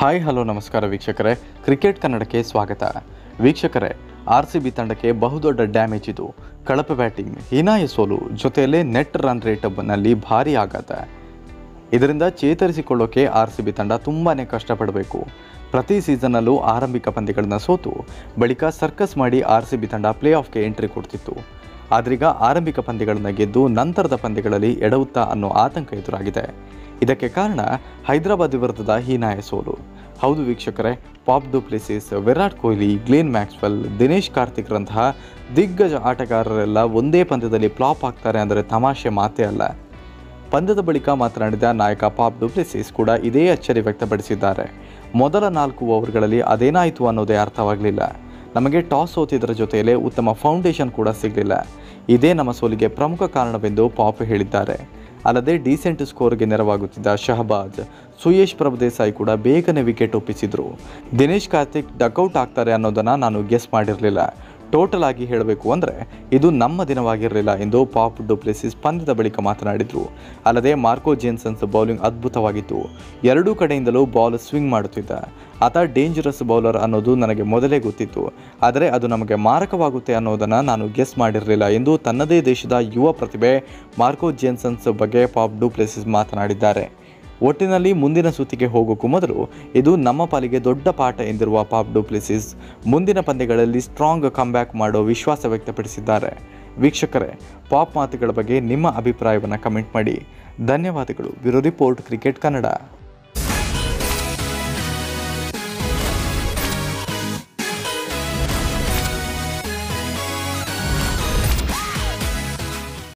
hi hello ನಮಸ್ಕಾರ ವೀಕ್ಷಕರೇ cricket ಕನ್ನಡಕ್ಕೆ ಸ್ವಾಗತ ವೀಕ್ಷಕರೇ ಆರ್ ಸಿ ಬಿ ತಂಡಕ್ಕೆ ಬಹುದೊಡ್ಡ ಡ್ಯಾಮೇಜ್ ಇದು ಕಳಪೆ ಬ್ಯಾಟಿಂಗ್ ಹೀನಾಯ ಸೋಲು ಜೊತೆಯಲ್ಲೇ ನೆಟ್ ರನ್ ರೇಟ್ನಲ್ಲಿ ಭಾರಿ ಆಘಾತ ಇದರಿಂದ ಚೇತರಿಸಿಕೊಳ್ಳೋಕೆ ಆರ್ ಸಿ ಬಿ ತಂಡ ತುಂಬಾ ಕಷ್ಟಪಡಬೇಕು ಪ್ರತಿ ಸೀಸನ್ನಲ್ಲೂ ಆರಂಭಿಕ ಪಂದ್ಯಗಳನ್ನು ಸೋತು ಬಳಿಕ ಸರ್ಕಸ್ ಮಾಡಿ ಆರ್ ಸಿ ಬಿ ತಂಡ ಪ್ಲೇ ಆಫ್ಗೆ ಎಂಟ್ರಿ ಕೊಡ್ತಿತ್ತು ಆದ್ರೀಗ ಆರಂಭಿಕ ಪಂದ್ಯಗಳನ್ನು ಗೆದ್ದು ನಂತರದ ಪಂದ್ಯಗಳಲ್ಲಿ ಎಡವುತ್ತಾ ಅನ್ನೋ ಆತಂಕ ಎದುರಾಗಿದೆ ಇದಕ್ಕೆ ಕಾರಣ ಹೈದರಾಬಾದ್ ವಿರುದ್ಧದ ಹೀನಾಯ ಸೋಲು ಹೌದು ವೀಕ್ಷಕರೇ Faf du Plessis Virat Kohli Glenn Maxwell Dinesh ಕಾರ್ತಿಕ್ರಂತಹ ದಿಗ್ಗಜ ಆಟಗಾರರೆಲ್ಲ ಒಂದೇ ಪಂದ್ಯದಲ್ಲಿ ಫ್ಲಾಪ್ ಆಗ್ತಾರೆ ಅಂದರೆ ತಮಾಷೆ ಮಾತೇ ಅಲ್ಲ ಪಂದ್ಯದ ಬಳಿಕ ಮಾತನಾಡಿದ ನಾಯಕ ಪಾಪ್ ಡುಪ್ಲಿಸಿಸ್ ಕೂಡ ಇದೇ ಅಚ್ಚರಿ ವ್ಯಕ್ತಪಡಿಸಿದ್ದಾರೆ ಮೊದಲ ನಾಲ್ಕು ಓವರ್ಗಳಲ್ಲಿ ಅದೇನಾಯಿತು ಅನ್ನೋದೇ ಅರ್ಥವಾಗಲಿಲ್ಲ ನಮಗೆ ಟಾಸ್ ಸೋತಿದ್ದರ ಜೊತೆಯಲ್ಲೇ ಉತ್ತಮ ಫೌಂಡೇಶನ್ ಕೂಡ ಸಿಗಲಿಲ್ಲ ಇದೇ ನಮ್ಮ ಸೋಲಿಗೆ ಪ್ರಮುಖ ಕಾರಣವೆಂದು ಪಾಪ್ ಹೇಳಿದ್ದಾರೆ ಅಲ್ಲದೆ ಡೀಸೆಂಟ್ ಸ್ಕೋರ್ಗೆ ನೆರವಾಗುತ್ತಿದ್ದ ಶಹಬಾಜ್ ಸುಯೇಶ್ ಪ್ರಭುದೇಸಾಯಿ ಕೂಡ ಬೇಗನೆ ವಿಕೆಟ್ ಒಪ್ಪಿಸಿದ್ರು ದಿನೇಶ್ ಕಾರ್ತಿಕ್ ಡಕ್ಔಟ್ ಆಗ್ತಾರೆ ಅನ್ನೋದನ್ನು ನಾನು ಗೆಸ್ ಮಾಡಿರಲಿಲ್ಲ ಟೋಟಲ್ ಆಗಿ ಹೇಳಬೇಕು ಅಂದರೆ ಇದು ನಮ್ಮ ದಿನವಾಗಿರಲಿಲ್ಲ ಎಂದು ಪಾಪ್ ಡುಪ್ಲೆಸಿಸ್ ಪಂದ್ಯದ ಬಳಿಕ ಮಾತನಾಡಿದರು ಅಲ್ಲದೆ ಮಾರ್ಕೋ ಜೇನ್ಸನ್ಸ್ ಬೌಲಿಂಗ್ ಅದ್ಭುತವಾಗಿತ್ತು ಎರಡೂ ಕಡೆಯಿಂದಲೂ ಬಾಲ್ ಸ್ವಿಂಗ್ ಮಾಡುತ್ತಿದ್ದ ಆತ ಡೇಂಜರಸ್ ಬೌಲರ್ ಅನ್ನೋದು ನನಗೆ ಮೊದಲೇ ಗೊತ್ತಿತ್ತು ಆದರೆ ಅದು ನಮಗೆ ಮಾರಕವಾಗುತ್ತೆ ಅನ್ನೋದನ್ನು ನಾನು ಗೆಸ್ ಮಾಡಿರಲಿಲ್ಲ ಎಂದು ತನ್ನದೇ ದೇಶದ ಯುವ ಪ್ರತಿಭೆ ಮಾರ್ಕೋ ಜೇನ್ಸನ್ಸ್ ಬಗ್ಗೆ ಪಾಪ್ ಡುಪ್ಲೆಸಿಸ್ ಮಾತನಾಡಿದ್ದಾರೆ ಒಟ್ಟಿನಲ್ಲಿ ಮುಂದಿನ ಸುತ್ತಿಗೆ ಹೋಗೋಕ್ಕೂ ಮೊದಲು ಇದು ನಮ್ಮ ಪಾಲಿಗೆ ದೊಡ್ಡ ಪಾಠ ಎಂದಿರುವ ಪಾಪ್ ಡುಪ್ಲಿಸಿಸ್ ಮುಂದಿನ ಪಂದ್ಯಗಳಲ್ಲಿ ಸ್ಟ್ರಾಂಗ್ ಕಮ್ಬ್ಯಾಕ್ ಮಾಡೋ ವಿಶ್ವಾಸ ವ್ಯಕ್ತಪಡಿಸಿದ್ದಾರೆ ವೀಕ್ಷಕರೇ ಪಾಪ್ ಮಾತುಗಳ ಬಗ್ಗೆ ನಿಮ್ಮ ಅಭಿಪ್ರಾಯವನ್ನು ಕಮೆಂಟ್ ಮಾಡಿ ಧನ್ಯವಾದಗಳು ಬ್ಯೂರೋ ರಿಪೋರ್ಟ್ ಕ್ರಿಕೆಟ್ ಕನ್ನಡ